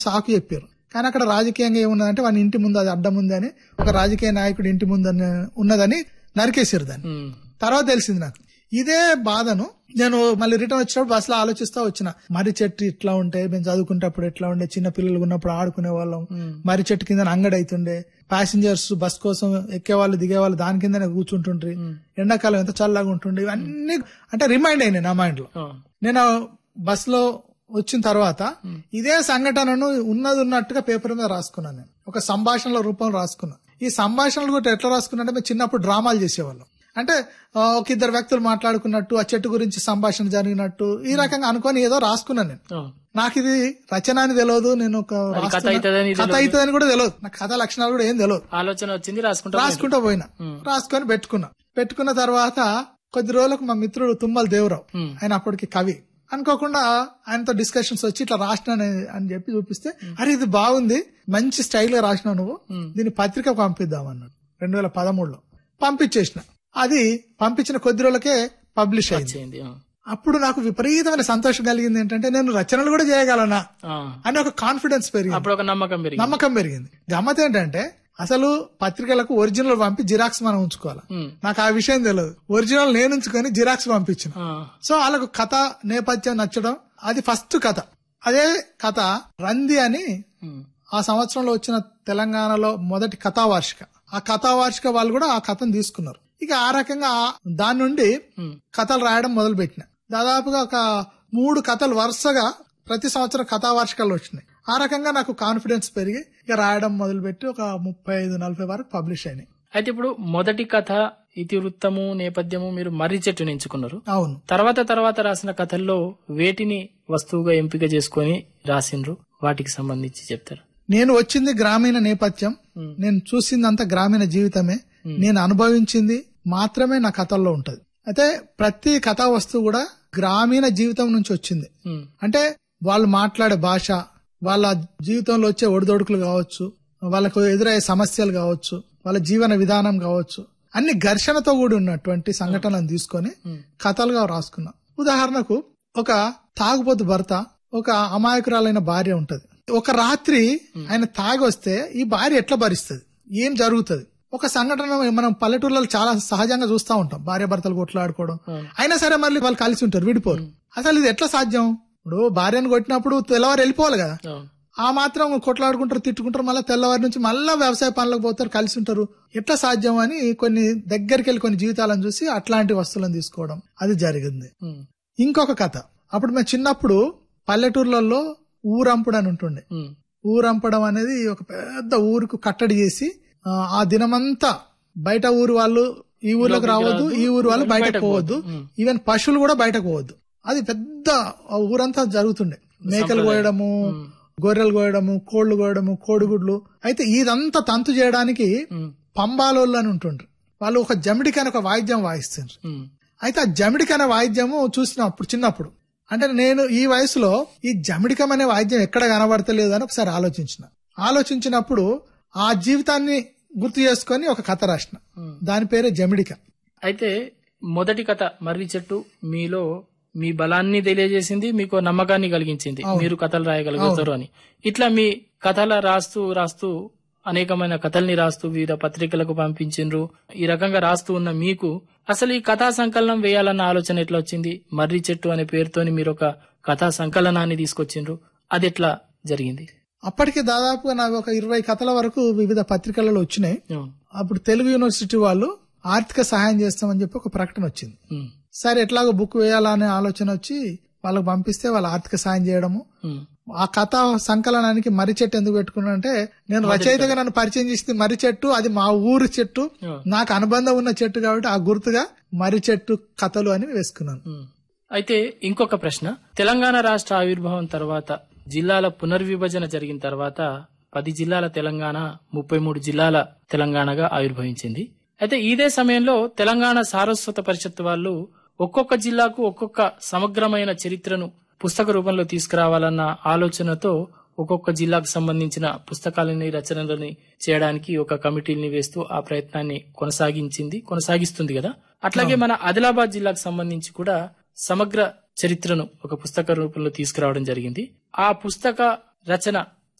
సాకు చెప్పారు కానీ అక్కడ రాజకీయంగా ఏమున్నదంటే వాని ఇంటి ముందు అది అడ్డం ఉంది అని ఒక రాజకీయ నాయకుడి ఇంటి ముందు అని- ఉన్నదని నరికేసారు దాన్ని ఉమ్, తర్వాత తెలిసింది నాకు ఇదే బాధను నేను మళ్ళీ రిటర్న్ వచ్చినప్పుడు బస్సులో ఆలోచిస్తా వచ్చిన మర్రి చెట్టు ఇట్లా ఉంటే మేము చదువుకునేటప్పుడు ఎట్లా ఉండే చిన్న పిల్లలు ఉన్నప్పుడు ఆడుకునే వాళ్ళం మర్రి చెట్టు కింద అంగడి అవుతుండే ప్యాసింజర్స్ బస్ కోసం ఎక్కేవాళ్ళు దిగేవాళ్ళు దాని కిందనే కూర్చుంటుండ్రి ఎండాకాలం ఎంత చల్లగా ఉంటుండే ఇవన్నీ అంటే రిమైండ్ అయినాయి నా మైండ్ లో ఆ, నేను బస్ లో వచ్చిన తర్వాత ఇదే సంఘటనను ఉన్నది ఉన్నట్టుగా పేపర్ మీద రాసుకున్నాను నేను ఒక సంభాషణల రూపంలో రాసుకున్నా ఈ సంభాషణలు కూడా ఎట్లా రాసుకున్నా అంటే మేము చిన్నప్పుడు డ్రామాలు చేసేవాళ్ళం అంటే ఆ, ఒక ఇద్దరు వ్యక్తులు మాట్లాడుకున్నట్టు ఆ చెట్టు గురించి సంభాషణ జరిగినట్టు ఈ రకంగా అనుకొని ఏదో రాసుకున్నాను నేను ఆ, నాకు ఇది రచన అని తెలియదు నేను ఒక కథ రాస్తున్నా- అవుతుందని కథ అవుతుందని కూడా తెలియదు నాకు కథ లక్షణాలు కూడా ఏం తెలియదు ఆలోచన వచ్చింది రాసుకుంటా రాసుకుంటూ పోయినా రాసుకొని పెట్టుకున్నా పెట్టుకున్న తర్వాత కొద్ది రోజులకు మా మిత్రుడు తుమ్మల దేవరావు ఉమ్. ఆయన అప్పటికి కవి అనుకోకుండా ఆయనతో డిస్కషన్స్ వచ్చి ఇట్లా రాసినాను అని చెప్పి చూపిస్తే అరే ఇది బాగుంది మంచి స్టైల్ గా రాసినావు నువ్వు దీన్ని పత్రిక పంపిద్దాం అన్నాడు రెండు వేల పదమూడులో పంపించేసిన అది పంపించిన కొద్ది రోజులకే పబ్లిష్ అయింది చేయండి ఆ, అప్పుడు నాకు విపరీతమైన సంతోషం కలిగింది ఏంటంటే నేను రచనలు కూడా చేయగలనా ఆ. అని ఒక కాన్ఫిడెన్స్ పెరిగింది అప్పుడు ఒక నమ్మకం పెరిగింది నమ్మకం పెరిగింది గమ్మత్ ఏంటంటే అసలు పత్రికలకు ఒరిజినల్ పంపి జిరాక్స్ మనం ఉంచుకోవాలి ఉమ్, నాకు ఆ విషయం తెలియదు ఒరిజినల్ నేను ఉంచుకొని జిరాక్స్ పంపించిన ఆ, సో వాళ్ళకు కథ నేపథ్యం నచ్చడం అది ఫస్ట్ కథ అదే కథ రంది అని ఉమ్, ఆ సంవత్సరంలో వచ్చిన తెలంగాణలో మొదటి కథా వార్షిక ఆ కథా వార్షిక వాళ్ళు కూడా ఆ కథను తీసుకున్నారు ఇక ఆ రకంగా ఆ- దాని నుండి ఉమ్, కథలు రాయడం మొదలు పెట్టిన దాదాపుగా ఒక మూడు కథలు వరుసగా ప్రతి సంవత్సరం కథా వార్షికాలు వచ్చినాయి ఆ రకంగా నాకు కాన్ఫిడెన్స్ పెరిగి ఇక రాయడం మొదలుపెట్టి ఒక ముప్పై ఐదు నలభై వరకు పబ్లిష్ అయినాయి అయితే ఇప్పుడు మొదటి కథ ఇతివృత్తము నేపథ్యము మీరు మర్రి చెట్టుని ఎంచుకున్నారు అవును తర్వాత తర్వాత రాసిన కథల్లో వేటిని వస్తువుగా ఎంపిక చేసుకొని రాసిండ్రు వాటికి సంబంధించి చెప్తారు నేను వచ్చింది గ్రామీణ నేపథ్యం Hmm. నేను చూసిందంతా గ్రామీణ జీవితమే నేను అనుభవించింది మాత్రమే నా కథల్లో ఉంటది అయితే ప్రతి కథా వస్తువు కూడా గ్రామీణ జీవితం నుంచి వచ్చింది ఉమ్, అంటే వాళ్ళు మాట్లాడే భాష వాళ్ళ జీవితంలో వచ్చే ఒడిదొడుకులు కావచ్చు వాళ్ళకు ఎదురయ్యే సమస్యలు కావచ్చు వాళ్ళ జీవన విధానం కావచ్చు అన్ని ఘర్షణతో కూడి ఉన్నటువంటి సంఘటనలను తీసుకొని కథలుగా రాసుకున్నా ఉదాహరణకు ఒక తాగుబోతు భర్త ఒక అమాయకురాలైన భార్య ఉంటది ఒక రాత్రి ఆయన తాగి వస్తే ఈ భార్య ఎట్లా భరిస్తుంది ఏం జరుగుతుంది ఒక సంఘటన మనం పల్లెటూర్లలో చాలా సహజంగా చూస్తూ ఉంటాం భార్య భర్తలు కొట్లాడుకోవడం అయినా సరే మళ్ళీ వాళ్ళు కలిసి ఉంటారు విడిపోరు అసలు ఇది ఎట్లా సాధ్యం ఇప్పుడు భార్యను కొట్టినప్పుడు తెల్లవారు వెళ్ళిపోవాలి కదా అవును. ఆ మాత్రం కొట్లాడుకుంటారు తిట్టుకుంటారు మళ్ళీ తెల్లవారి నుంచి మళ్ళీ వ్యవసాయ పనులకు పోతారు కలిసి ఉంటారు ఎట్లా సాధ్యం అని కొన్ని దగ్గరికి వెళ్ళి కొన్ని జీవితాలను చూసి అట్లాంటి వస్తువులను తీసుకోవడం అది జరిగింది ఉమ్, ఇంకొక కథ అప్పుడు మేము చిన్నప్పుడు పల్లెటూర్లలో ఊరంపుడు అని ఉంటుండే ఉమ్, ఊరంపడం అనేది ఒక పెద్ద ఊరుకు కట్టడి చేసి ఆ, ఆ దినమంతా బయట ఊరు వాళ్ళు ఈ ఊర్లోకి రావద్దు ఈ ఊరు వాళ్ళు బయటకు పోవద్దు ఈవెన్ పశువులు కూడా బయటకు పోవద్దు అది పెద్ద ఆ ఊరంతా జరుగుతుండే మేకలు కోయడము గొర్రెలు కోయడము కోళ్లు కోయడము కోడిగుడ్లు అయితే ఇదంతా తంతు చేయడానికి ఉమ్, పంబాలోళ్ళు అని ఉంటుండ్రు వాళ్ళు ఒక జమిడికి అని ఒక వాయిద్యం వాయిస్తుండ్రు ఉమ్, అయితే ఆ జమిడికి అనే వాయిద్యము చూసిన అప్పుడు చిన్నప్పుడు అంటే నేను ఈ వయసులో ఈ జమిడికం అనే వాయిద్యం ఎక్కడ కనబడతలేదు అని ఒకసారి ఆలోచించిన ఆలోచించినప్పుడు ఆ జీవితాన్ని గుర్తు చేసుకొని ఒక కథ రాసిన ఉమ్. దాని పేరే జమిడిక అయితే మొదటి కథ మర్రి చెట్టు మీలో మీ బలాన్ని తెలియజేసింది మీకు నమ్మకాన్ని కలిగించింది మీరు కథలు రాయగలుగుతారు అని ఇట్లా మీ కథల రాస్తూ రాస్తూ అనేకమైన కథల్ని రాస్తూ వివిధ పత్రికలకు పంపించిండ్రు ఈ రకంగా రాస్తూ ఉన్న మీకు అసలు ఈ కథా సంకలనం వేయాలన్న ఆలోచన ఎట్లా వచ్చింది మర్రి చెట్టు అనే పేరుతోని మీరు ఒక కథా సంకలనాన్ని తీసుకొచ్చిండ్రు అది ఎట్లా జరిగింది అప్పటికి దాదాపుగా నాకు ఒక ఇరవై కథల వరకు వివిధ పత్రికలలో వచ్చినాయి ఉమ్, అప్పుడు తెలుగు యూనివర్సిటీ వాళ్ళు ఆర్థిక సహాయం చేస్తామని చెప్పి ఒక ప్రకటన వచ్చింది ఉమ్, సరే ఎట్లాగో బుక్ వేయాలనే ఆలోచన వచ్చి వాళ్ళకి పంపిస్తే వాళ్ళు ఆర్థిక సాయం చేయడము ఉమ్, ఆ కథ సంకలనానికి మర్రి చెట్టు ఎందుకు పెట్టుకున్నా అంటే నేను రచయితగా నన్ను పరిచయం చేసింది మర్రి చెట్టు అది మా ఊరు చెట్టు ఉమ్, నాకు అనుబంధం ఉన్న చెట్టు కాబట్టి ఆ గుర్తుగా మర్రి చెట్టు కథలు అని వేసుకున్నాను ఉమ్. అయితే ఇంకొక ప్రశ్న తెలంగాణ రాష్ట్ర ఆవిర్భావం తర్వాత జిల్లాల పునర్విభజన జరిగిన తర్వాత పది జిల్లాల తెలంగాణ ముప్పై మూడు జిల్లాల తెలంగాణగా ఆవిర్భవించింది అయితే ఇదే సమయంలో తెలంగాణ సారస్వత పరిషత్ వాళ్ళు ఒక్కొక్క జిల్లాకు ఒక్కొక్క సమగ్రమైన చరిత్రను పుస్తక రూపంలో తీసుకురావాలన్న ఆలోచనతో ఒక్కొక్క జిల్లాకు సంబంధించిన పుస్తకాలని రచనలని చేయడానికి ఒక కమిటీని వేస్తూ ఆ ప్రయత్నాన్ని కొనసాగించింది కొనసాగిస్తుంది కదా అట్లాగే మన ఆదిలాబాద్ జిల్లాకు సంబంధించి కూడా సమగ్ర చరిత్రను ఒక పుస్తక రూపంలో తీసుకురావడం జరిగింది ఆ పుస్తక రచన